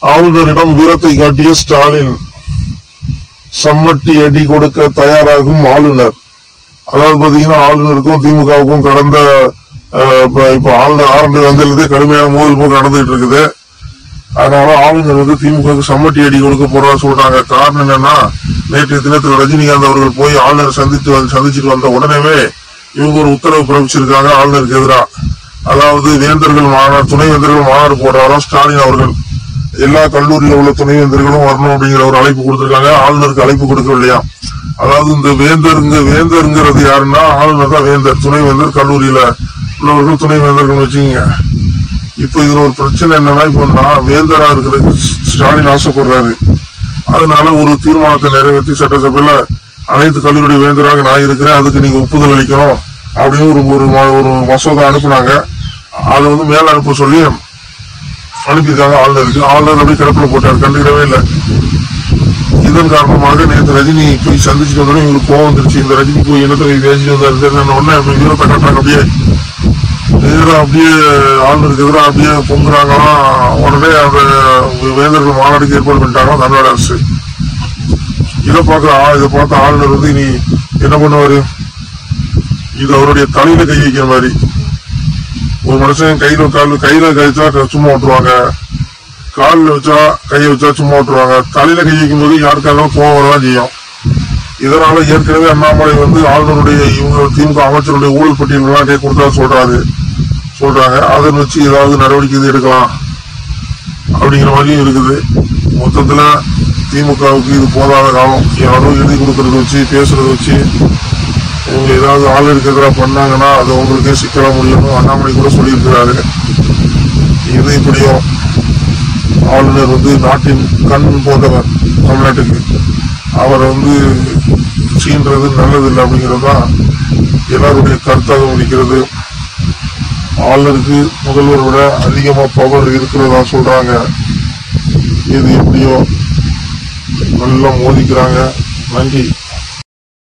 ஆளுநரிடம் வீரத்தை காட்டிய ஸ்டாலின் சம்மட்டி அடி கொடுக்க தயாராகும் ஆளுநர் அதாவது பாத்தீங்கன்னா ஆளுநருக்கும் திமுகவுக்கும் கடந்த அஹ், இப்ப இப்ப ஆளுநர் ஆரம்பி வந்ததுலேருந்தே கடுமையான மோதல் போக்கு நடந்துட்டு இருக்குது அதனால ஆளுநர் வந்து திமுகவுக்கு சம்மட்டி அடி கொடுக்க போறதா சொல்றாங்க காரணம் என்னன்னா நேற்றைய தினத்தில் ரஜினிகாந்த் அவர்கள் போய் ஆளுநர் சந்தித்து வந்து சந்திச்சுட்டு வந்த உடனேவே இவங்க ஒரு உத்தரவு பிறப்பிச்சிருக்காங்க ஆளுநருக்கு எதிராக அதாவது வேந்தர்கள் மாநாடு துணைவேந்தர்கள் மாநாடு போடுறாரோ ஸ்டாலின் அவர்கள் எல்லா கல்லூரியில உள்ள துணைவேந்தர்களும் வரணும் அப்படிங்கிற ஒரு அழைப்பு கொடுத்திருக்காங்க ஆளுநருக்கு அழைப்பு கொடுக்கவில்லையா அதாவது இந்த வேந்தருங்க வேந்தருங்கிறது யாருன்னா ஆளுநர் தான் வேந்தர் துணைவேந்தர் கல்லூரியில உள்ளவர்கள் துணைவேந்தர்கள் வச்சுக்கோங்க இப்ப இதுல ஒரு பிரச்சனை என்னன்னா இப்ப நான் வேந்தரா இருக்கிறதுக்கு ஸ்டாலின் ஆசைப்படுறாரு அதனால ஒரு தீர்மானத்தை நிறைவேற்றி சட்டசபையில அனைத்து கல்லூரி வேந்தராக நான் இருக்கிறேன் அதுக்கு நீங்க ஒப்புதல் அளிக்கணும் அப்படின்னு ஒரு ஒரு ம- ஒரு மசோதா அனுப்புனாங்க அதை வந்து மேல அனுப்ப சொல்லி அனுப்பியிருக்காங்க ஆளுநருக்கு ஆளுநர் அப்படியே கிடப்பில் போட்டார் கண்டுக்கிடவே இல்லை இதன் காரணமாக நேற்று ரஜினி போய் சந்திச்சுட்டு வந்தோடனே இவங்களுக்கு கோவம் வந்துருச்சு இந்த ரஜினி போய் என்னத்தை போய் பேசிட்டு வந்தாரு தெரியல உடனே அப்படி வீரத்தை கட்டுறாங்க அப்படியே நேரா அப்படியே ஆளுநருக்கு எதிராக அப்படியே பொங்குறாங்களாம் உடனே அந்த வேந்தர்கள் மாநாடுக்கு ஏற்பாடு பண்ணிட்டாங்க தமிழ்நாடு அரசு இதை பார்க்க ஆ- இதை பார்த்த ஆளுநர் வந்து இனி என்ன பண்ணுவாரு இது அவருடைய தலையில கை வைக்கிற மாதிரி ஒரு மனுஷன் கையில கால் கையில கை வச்சா சும்மா விட்டுருவாங்க காலில் வச்சா கையை வச்சா சும்மா விட்டுருவாங்க தலையில கை வைக்கும் போது யாருக்காக கோவம் வரதான் செய்யும் இதனால ஏற்கனவே அண்ணாமலை வந்து ஆளுநருடைய இவங்க திமுக அமைச்சருடைய ஊழல் பட்டியலாம் கை கொடுத்தா சொல்றாரு சொல்றாங்க அதை வச்சு ஏதாவது நடவடிக்கை இது எடுக்கலாம் அப்படிங்கிற மாதிரியும் இருக்குது மொத்தத்துல திமுகவுக்கு இது போதாத காலம் யாரோ எழுதி கொடுக்கறத வச்சு பேசுறத வச்சு இவங்க ஏதாவது ஆளுநருக்கு எதிராக பண்ணாங்கன்னா அது அவங்களுக்கே சிக்கலா முடியணும் அண்ணாமலை கூட சொல்லியிருக்கிறாரு இது இப்படியும் ஆளுநர் வந்து நாட்டின் கண் போன்றவர் தமிழ்நாட்டுக்கு அவரை வந்து சீன்றது நல்லதில்லை அப்படிங்கிறது தான் எல்லாருடைய கருத்தாக இருக்கிறது ஆளுநருக்கு முதல்வர் விட அதிகமா பவர் இருக்கிறதா சொல்றாங்க இது எப்படியோ நல்லா மோதிக்கிறாங்க நன்றி